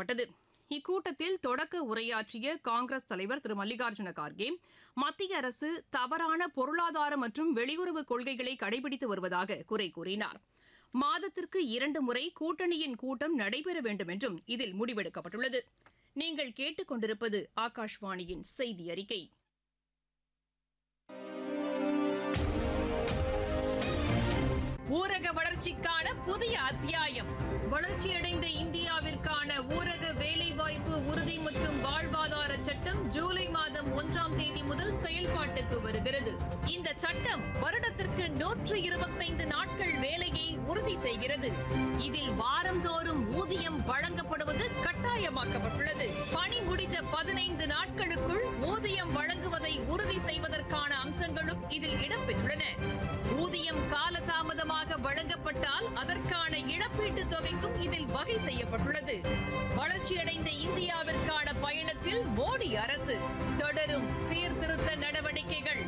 முடிவெடுக்கப்பட்டது இக்கூட்டத்தில் தொடக்க உரையாற்றிய காங்கிரஸ் தலைவர் திரு மல்லிகார்ஜுன கார்கே மத்திய அரசு தவறான பொருளாதார மற்றும் வெளியுறவு கொள்கைகளை கடைபிடித்து வருவதாக குறை கூறினார் மாதத்திற்கு இரண்டு முறை கூட்டணியின் கூட்டம் நடைபெற வேண்டும் என்றும் இதில் முடிவெடுக்கப்பட்டுள்ளது நீங்கள் கேட்டுக்கொண்டிருப்பது ஆகாஷ்வாணியின் செய்தி அறிக்கை ஊரக வளர்ச்சிக்கான புதிய அத்தியாயம் வளர்ச்சியடைந்த இந்தியாவிற்கான ஊரக வேலைவாய்ப்பு உறுதி மற்றும் வாழ்வாதார சட்டம் ஜூலை மாதம் ஒன்றாம் தேதி முதல் செயல்பாட்டுக்கு வருகிறது இந்த சட்டம் வருடத்திற்கு நூற்று இருபத்தைந்து நாட்கள் வேலையை உறுதி செய்கிறது இதில் வாரந்தோறும் ஊதியம் வழங்கப்படுவது கட்டாயமாக்கப்பட்டுள்ளது பணி முடிந்த பதினைந்து நாட்களுக்குள் ஊதியம் வழங்குவதை உறுதி செய்வதற்கான அம்சங்களும் இதில் இடம்பெற்றுள்ளன ஊதியம் காலதாமதமாக வழங்கப்பட்டால் அதற்கான இழப்பீட்டுத் தொகைக்கும் இதில் வகை செய்யப்பட்டுள்ளது வளர்ச்சியடைந்த இந்தியாவிற்கான பயணத்தில் மோடி அரசு தொடரும் சீர்திருத்த நடவடிக்கைகள்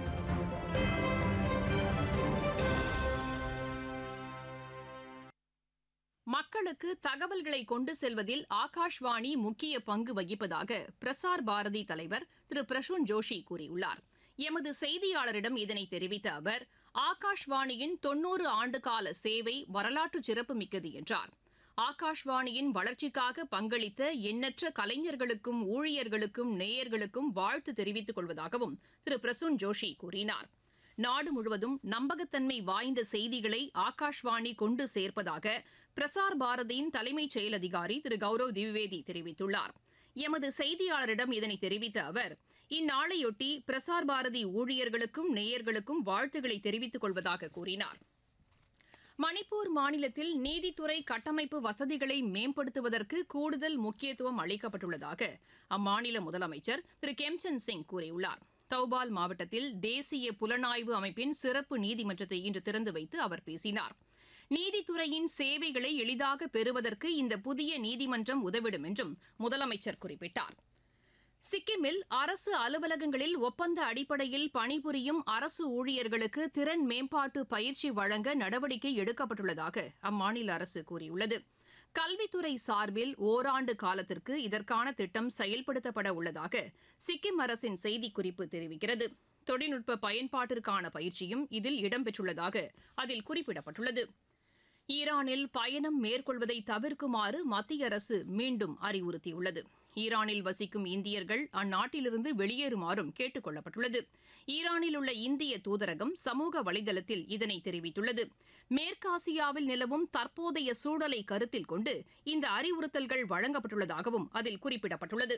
மக்களுக்கு தகவல்களை கொண்டு செல்வதில் ஆகாஷ்வாணி முக்கிய பங்கு வகிப்பதாக பிரசார் பாரதி தலைவர் திரு பிரசூன் ஜோஷி கூறியுள்ளார் எமது செய்தியாளரிடம் இதனை தெரிவித்த அவர் ஆகாஷ்வாணியின் தொன்னூறு ஆண்டுகால சேவை வரலாற்று சிறப்புமிக்கது என்றார் ஆகாஷ்வாணியின் வளர்ச்சிக்காக பங்களித்த எண்ணற்ற கலைஞர்களுக்கும் ஊழியர்களுக்கும் நேயர்களுக்கும் வாழ்த்து தெரிவித்துக் கொள்வதாகவும் திரு பிரசூன் ஜோஷி கூறினார் நாடு முழுவதும் நம்பகத்தன்மை வாய்ந்த செய்திகளை ஆகாஷ்வாணி கொண்டு சேர்ப்பதாக பிரசார் பாரதியின் தலைமைச் செயல் அதிகாரி திரு கௌரவ் திவிவேதி தெரிவித்துள்ளார் எமது செய்தியாளரிடம் இதனை தெரிவித்த அவர் இந்நாளையொட்டி பிரசார் பாரதி ஊழியர்களுக்கும் நேயர்களுக்கும் வாழ்த்துக்களை தெரிவித்துக் கொள்வதாக கூறினார் மணிப்பூர் மாநிலத்தில் நீதித்துறை கட்டமைப்பு வசதிகளை மேம்படுத்துவதற்கு கூடுதல் முக்கியத்துவம் அளிக்கப்பட்டுள்ளதாக அம்மாநில முதலமைச்சர் திரு கெம்சந்த் சிங் கூறியுள்ளார் தௌபால் மாவட்டத்தில் தேசிய புலனாய்வு அமைப்பின் சிறப்பு நீதிமன்றத்தை இன்று திறந்து வைத்து அவர் பேசினார் நீதித்துறையின் சேவைகளை எளிதாக பெறுவதற்கு இந்த புதிய நீதிமன்றம் உதவிடும் என்றும் முதலமைச்சர் குறிப்பிட்டார் சிக்கிமில் அரசு அலுவலகங்களில் ஒப்பந்த அடிப்படையில் பணிபுரியும் அரசு ஊழியர்களுக்கு திறன் மேம்பாட்டு பயிற்சி வழங்க நடவடிக்கை எடுக்கப்பட்டுள்ளதாக அம்மாநில அரசு கூறியுள்ளது கல்வித்துறை சார்பில் ஓராண்டு காலத்திற்கு இதற்கான திட்டம் செயல்படுத்தப்பட உள்ளதாக சிக்கிம் அரசின் செய்திக்குறிப்பு தெரிவிக்கிறது தொழில்நுட்ப பயன்பாட்டிற்கான பயிற்சியும் இதில் இடம்பெற்றுள்ளதாக அதில் குறிப்பிடப்பட்டுள்ளது ஈரானில் பயணம் மேற்கொள்வதை தவிர்க்குமாறு மத்திய அரசு மீண்டும் அறிவுறுத்தியுள்ளது ஈரானில் வசிக்கும் இந்தியர்கள் அந்நாட்டிலிருந்து வெளியேறுமாறும் கேட்டுக் கொள்ளப்பட்டுள்ளது ஈரானில் உள்ள இந்திய தூதரகம் சமூக வலைதளத்தில் இதனை தெரிவித்துள்ளது மேற்காசியாவில் நிலவும் தற்போதைய சூழலை கருத்தில் கொண்டு இந்த அறிவுறுத்தல்கள் வழங்கப்பட்டுள்ளதாகவும் அதில் குறிப்பிடப்பட்டுள்ளது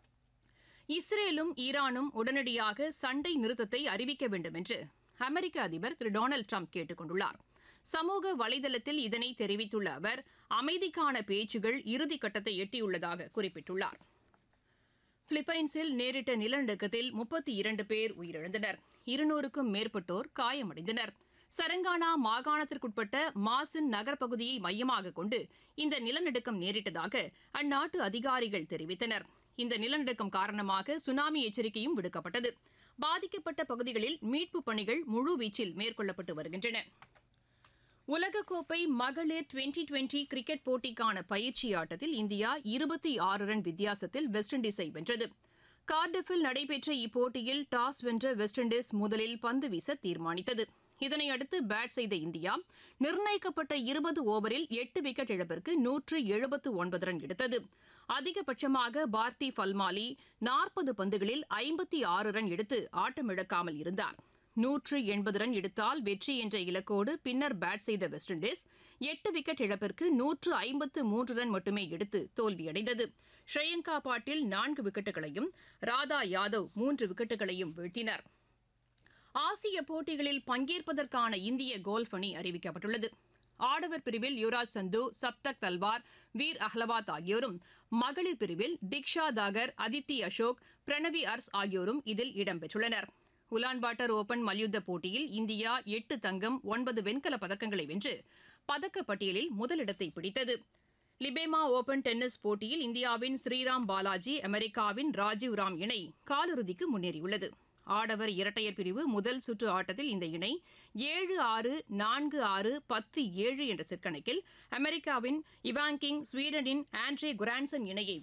இஸ்ரேலும் ஈரானும் உடனடியாக சண்டை நிறுத்தத்தை அறிவிக்க வேண்டும் என்று அமெரிக்க அதிபர் திரு டொனால்டு ட்ரம்ப் கேட்டுக் கொண்டுள்ளார் சமூக வலைதளத்தில் இதனை தெரிவித்துள்ள அவர் அமைதிக்கான பேச்சுகள் இறுதிக்கட்டத்தை எட்டியுள்ளதாக குறிப்பிட்டுள்ளார் பிலிப்பைன்ஸில் நேரிட்ட நிலநடுக்கத்தில் முப்பத்தி இரண்டு பேர் உயிரிழந்தனர் இருநூறுக்கும் மேற்பட்டோர் காயமடைந்தனர் சரங்கானா மாகாணத்திற்குட்பட்ட மாசின் நகர்ப்பகுதியை மையமாக கொண்டு இந்த நிலநடுக்கம் நேரிட்டதாக அந்நாட்டு அதிகாரிகள் தெரிவித்தனர் இந்த நிலநடுக்கம் காரணமாக சுனாமி எச்சரிக்கையும் விடுக்கப்பட்டது பாதிக்கப்பட்ட பகுதிகளில் மீட்புப் பணிகள் முழுவீச்சில் மேற்கொள்ளப்பட்டு வருகின்றன உலகக்கோப்பை மகளிர் டுவெண்டி டுவெண்டி கிரிக்கெட் போட்டிக்கான பயிற்சி ஆட்டத்தில் இந்தியா இருபத்தி ஆறு ரன் வித்தியாசத்தில் வெஸ்ட் இண்டீஸை வென்றது கார்டிஃபில் நடைபெற்ற இப்போட்டியில் டாஸ் வென்ற வெஸ்ட் இண்டீஸ் முதலில் பந்து வீச தீர்மானித்தது இதனையடுத்து பேட் செய்த இந்தியா நிர்ணயிக்கப்பட்ட இருபது ஓவரில் எட்டு விக்கெட் இழப்பிற்கு நூற்று எழுபத்து ஒன்பது ரன் எடுத்தது அதிகபட்சமாக பார்த்தி ஃபல்மாலி நாற்பது பந்துகளில் ஐம்பத்தி ஆறு ரன் எடுத்து ஆட்டமிழக்காமல் இருந்தார் நூற்று எண்பது ரன் எடுத்தால் வெற்றி என்ற இலக்கோடு பின்னர் பேட் செய்த வெஸ்ட் இண்டீஸ் எட்டு விக்கெட் இழப்பிற்கு நூற்று ஐம்பத்து மூன்று ரன் மட்டுமே எடுத்து தோல்வியடைந்தது ஸ்ரேயங்கா பாட்டில் நான்கு விக்கெட்டுகளையும் ராதா யாதவ் மூன்று விக்கெட்டுகளையும் வீழ்த்தினர் ஆசிய போட்டிகளில் பங்கேற்பதற்கான இந்திய கோல்ஃப் அணி அறிவிக்கப்பட்டுள்ளது ஆடவர் பிரிவில் யுவராஜ் சந்து சப்தக் தல்வார் வீர் அஹ்லவாத் ஆகியோரும் மகளிர் பிரிவில் திக்ஷா தாகர் அதித்தி அசோக் பிரணவி அர்ஸ் ஆகியோரும் இதில் இடம்பெற்றுள்ளனர் உலான்பாட்டர் ஓபன் மல்யுத்த போட்டியில் இந்தியா எட்டு தங்கம் ஒன்பது வெண்கலப் பதக்கங்களை வென்று பதக்கப்பட்டியலில் முதலிடத்தை பிடித்தது லிபேமா ஓபன் டென்னிஸ் போட்டியில் இந்தியாவின் ஸ்ரீராம் பாலாஜி அமெரிக்காவின் ராஜீவ் ராம் இணை காலிறுதிக்கு முன்னேறியுள்ளது ஆடவர் இரட்டையர் பிரிவு முதல் சுற்று ஆட்டத்தில் இந்த இணை ஏழு ஆறு நான்கு ஆறு பத்து ஏழு என்ற செட் கணக்கில் அமெரிக்காவின் இவாங்கிங் ஸ்வீடனின் ஆண்ட்ரே குரான்சன் இணையை